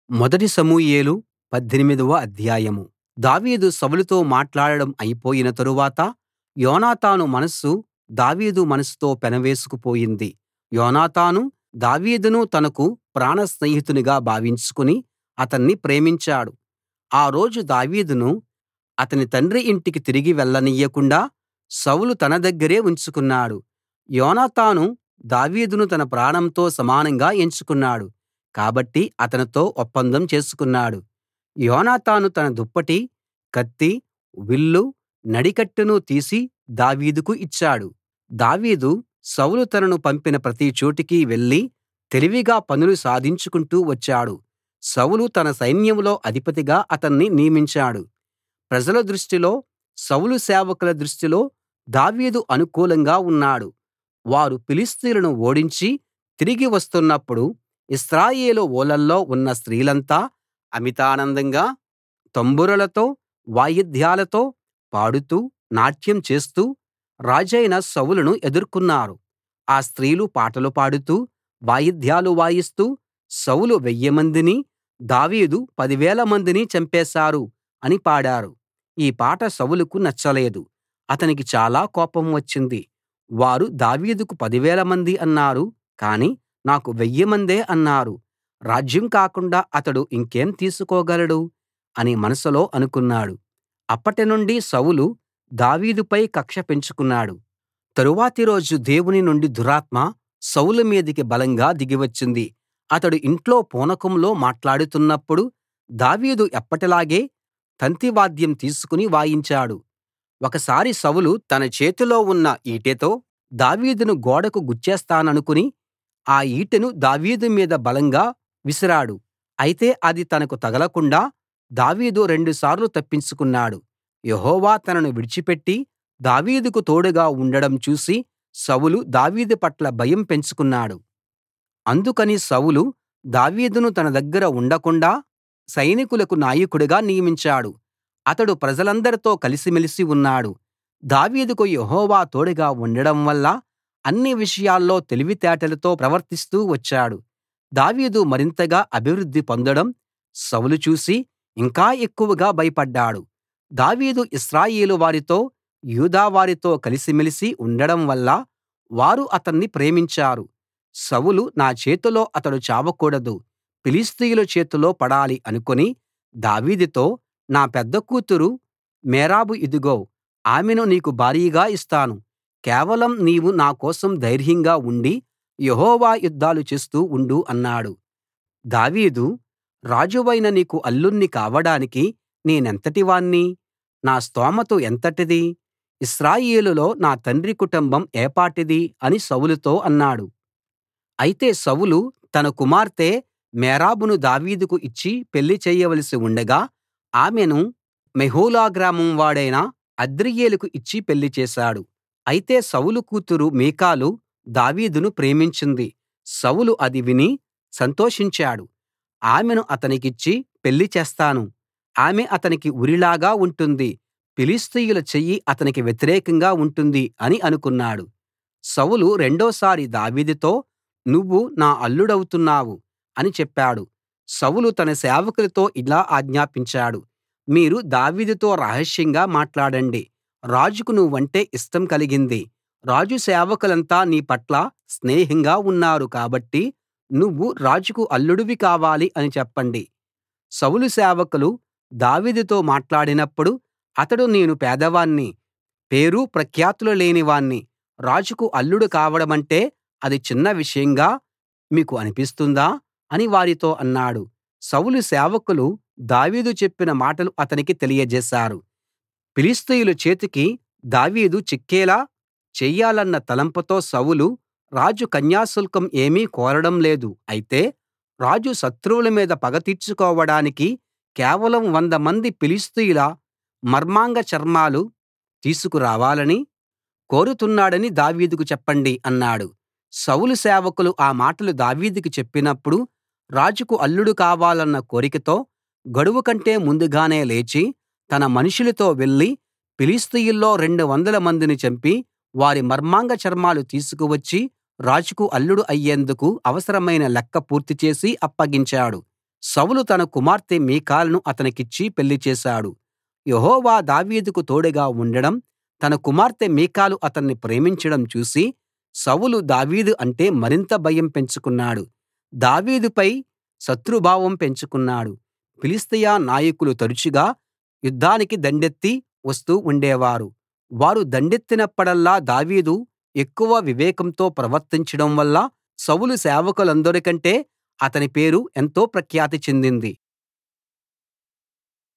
మొదటి సమూయేలు పద్దెనిమిదవ అధ్యాయం దావీదు సౌలుతో మాట్లాడడం అయిపోయిన తరువాత యోనాతాను మనస్సు దావీదు మనస్సుతో పెనవేసుకు పోయింది యోనాతాను దావీదును తనకు ప్రాణ స్నేహితునిగా భావించుకుని అతన్ని ప్రేమించాడు ఆ రోజు దావీదును అతని తండ్రి ఇంటికి తిరిగి వెళ్ళనియ్యకుండా సౌలు తన దగ్గరే ఉంచుకున్నాడు యోనాతాను దావీదును తన ప్రాణంతో సమానంగా ఎంచుకున్నాడు కాబట్టి అతనితో ఒప్పందం చేసుకున్నాడు యోనాతాను తన దుప్పటి కత్తి విల్లు నడికట్టును తీసి దావీదుకు ఇచ్చాడు దావీదు సౌలు తనను పంపిన ప్రతి చోటికీ వెళ్లి తెలివిగా పనులు సాధించుకుంటూ వచ్చాడు సౌలు తన సైన్యంలో అధిపతిగా అతన్ని నియమించాడు ప్రజల దృష్టిలో సౌలు సేవకుల దృష్టిలో దావీదు అనుకూలంగా ఉన్నాడు వారు ఫిలిష్తీయులను ఓడించి తిరిగి వస్తున్నప్పుడు ఇశ్రాయేలు ఊళ్లలో ఉన్న స్త్రీలంతా అమితానందంగా తంబురలతో వాయిద్యాలతో పాడుతూ నాట్యం చేస్తూ రాజైన సౌలును ఎదుర్కొన్నారు ఆ స్త్రీలు పాటలు పాడుతూ వాయిద్యాలు వాయిస్తూ సౌలు వెయ్యిమందిని దావీదు పదివేల మందిని చంపేశారు అని పాడారు ఈ పాట సౌలుకు నచ్చలేదు అతనికి చాలా కోపం వచ్చింది వారు దావీదుకు పదివేల మంది అన్నారు కానీ నాకు వెయ్యిమందే అన్నారు రాజ్యం కాకుండా అతడు ఇంకేం తీసుకోగలడు అని మనసులో అనుకున్నాడు అప్పటినుండి సౌలు దావీదుపై కక్ష పెంచుకున్నాడు తరువాతి రోజు దేవుని నుండి దురాత్మ సౌలు మీదికి బలంగా దిగివచ్చింది అతడు ఇంట్లో పూనకంలో మాట్లాడుతున్నప్పుడు దావీదు ఎప్పటిలాగే తంతివాద్యం తీసుకుని వాయించాడు ఒకసారి సౌలు తన చేతిలో ఉన్న ఈటెతో దావీదును గోడకు గుచ్చేస్తాననుకుని ఆ ఈటెను దావీదు మీద బలంగా విసిరాడు అయితే అది తనకు తగలకుండా దావీదు రెండుసార్లు తప్పించుకున్నాడు యెహోవా తనను విడిచిపెట్టి దావీదుకు తోడుగా ఉండడం చూసి సౌలు దావీదు పట్ల భయం పెంచుకున్నాడు అందుకని సౌలు దావీదును తన దగ్గర ఉండకుండాా సైనికులకు నాయకుడిగా నియమించాడు అతడు ప్రజలందరితో కలిసిమెలిసి ఉన్నాడు దావీదుకు యెహోవా తోడుగా ఉండడం వల్ల అన్ని విషయాల్లో తెలివితేటలతో ప్రవర్తిస్తూ వచ్చాడు దావీదు మరింతగా అభివృద్ధి పొందడం సౌలు చూసి ఇంకా ఎక్కువగా భయపడ్డాడు దావీదు ఇశ్రాయేలు వారితో యూదా వారితో కలిసిమెలిసి ఉండడం వల్ల వారు అతన్ని ప్రేమించారు సౌలు నా చేతిలో అతడు చావకూడదు ఫిలిష్తీయుల చేతిలో పడాలి అనుకుని దావీదుతో నా పెద్ద కూతురు మేరబు ఇదిగో ఆమెను నీకు భార్యగా ఇస్తాను కేవలం నీవు నా కోసం ధైర్యంగా ఉండి యెహోవా యుద్ధాలు చేస్తూ ఉండు అన్నాడు దావీదు రాజువైన నీకు అల్లుణ్ణి కావడానికి నేనెంతటి వాణ్ణి నా స్తోమతు ఎంతటిది ఇశ్రాయేలులో నా తండ్రి కుటుంబం ఏపాటిది అని సౌలుతో అన్నాడు అయితే సౌలు తన కుమార్తె మేరబును దావీదుకు ఇచ్చి పెళ్లి చేయవలసి ఉండగా ఆమెను మెహోలా గ్రామం వాడైన అద్రీయేలుకు ఇచ్చి పెళ్లి చేశాడు అయితే సౌలు కూతురు మీకాలు దావీదును ప్రేమించింది సౌలు అది విని సంతోషించాడు ఆమెను అతనికిచ్చి పెళ్లి చేస్తాను ఆమె అతనికి ఉరిలాగా ఉంటుంది ఫిలిష్తీయుల చెయ్యి అతనికి వ్యతిరేకంగా ఉంటుంది అని అనుకున్నాడు సౌలు రెండోసారి దావీదుతో నువ్వు నా అల్లుడవుతున్నావు అని చెప్పాడు సౌలు తన సేవకులతో ఇలా ఆజ్ఞాపించాడు మీరు దావీదుతో రహస్యంగా మాట్లాడండి రాజుకు నువ్వంటే ఇష్టం కలిగింది రాజు సేవకులంతా నీ పట్ల స్నేహంగా ఉన్నారు కాబట్టి నువ్వు రాజుకు అల్లుడివి కావాలి అని చెప్పండి సౌలు సేవకులు దావీదుతో మాట్లాడినప్పుడు అతడు నేను పేదవాణ్ణి పేరు ప్రఖ్యాతులు లేనివాణ్ణి రాజుకు అల్లుడు కావడమంటే అది చిన్న విషయంగా మీకు అనిపిస్తుందా అని వారితో అన్నాడు సౌలు సేవకులు దావీదు చెప్పిన మాటలు అతనికి తెలియజేశారు ఫిలిష్తీయుల చేతికి దావీదు చిక్కేలా చెయ్యాలన్న తలంపుతో సౌలు రాజు కన్యాశుల్కం ఏమీ కోరడం లేదు అయితే రాజు శత్రువుల మీద పగ తీర్చుకోవడానికి కేవలం వంద మంది ఫిలిష్తీయుల మర్మాంగ చర్మాలు తీసుకురావాలని కోరుతున్నాడని దావీదుకు చెప్పండి అన్నాడు సౌలు సేవకులు ఆ మాటలు దావీదుకు చెప్పినప్పుడు రాజుకు అల్లుడు కావాలన్న కోరికతో గడువు కంటే ముందుగానే లేచి తన మనుషులతో వెళ్లి ఫిలిష్తీయుల్లో రెండు వందల మందిని చంపి వారి మర్మాంగ చర్మాలు తీసుకువచ్చి రాజుకు అల్లుడు అయ్యేందుకు అవసరమైన లెక్క పూర్తి చేసి అప్పగించాడు సౌలు తన కుమార్తె మీకాలును అతనికిచ్చి పెళ్లి చేశాడు యెహోవా దావీదుకు తోడుగా ఉండడం తన కుమార్తె మీకాలు అతన్ని ప్రేమించడం చూసి సౌలు దావీదు అంటే మరింత భయం పెంచుకున్నాడు దావీదుపై శత్రుభావం పెంచుకున్నాడు ఫిలిష్తీయ నాయకులు తరచుగా యుద్ధానికి దండెత్తి వస్తూ ఉండేవారు వారు దండెత్తినప్పుడల్లా దావీదు ఎక్కువ వివేకంతో ప్రవర్తించడం వల్ల సౌలు సేవకులందరికంటే అతని పేరు ఎంతో ప్రఖ్యాతి చెందింది